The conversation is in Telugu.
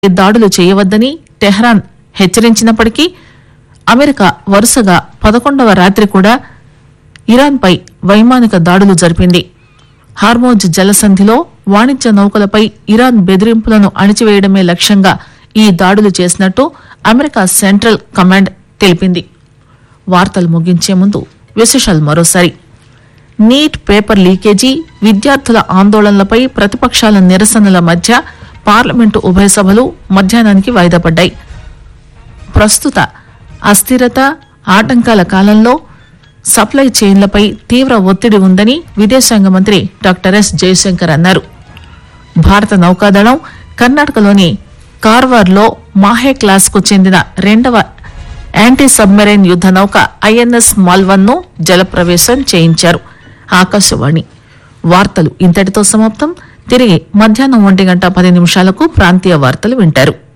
దాడులు చేయవద్దని టెహ్రాన్ హెచ్చరించినప్పటికీ అమెరికా వరుసగా పదకొండవ రాత్రి కూడా ఇరాన్పై వైమానిక దాడులు జరిపింది హార్మోజ్ జలసంధిలో వాణిజ్య నౌకలపై ఇరాన్ బెదిరింపులను అణిచివేయడమే లక్ష్యంగా ఈ దాడులు చేసినట్టు అమెరికా సెంట్రల్ కమాండ్ తెలిపింది వార్తలు ముగించే ముందు విశేషాలు మరోసారి నీట్ పేపర్ లీకేజీ విద్యార్థుల ఆందోళనలపై ప్రతిపక్షాల నిరసనల మధ్య పార్లమెంటు ఉభయ సభలు మధ్యాహ్నానికి వాయిదా పడ్డాయి ప్రస్తుత అస్థిరత ఆటంకాల కాలంలో సప్లై చైన్లపై తీవ్ర ఒత్తిడి ఉందని విదేశాంగ మంత్రి డాక్టర్ ఎస్ జయశంకర్ అన్నారు భారత నౌకాదళం కర్ణాటకలోని కార్వార్లో మాహే క్లాస్కు చెందిన రెండవ యాంటీ సబ్మెరైన్ యుద్ధ నౌక ఐఎన్ఎస్ మాల్వన్ ను జలప్రవేశం చేయించారు ఆకాశవాణి వార్తలు ఇంతటితో సమాప్తం తిరిగి మధ్యాహ్నం ఒంటి గంట పది నిమిషాలకు ప్రాంతీయ వార్తలు వింటారు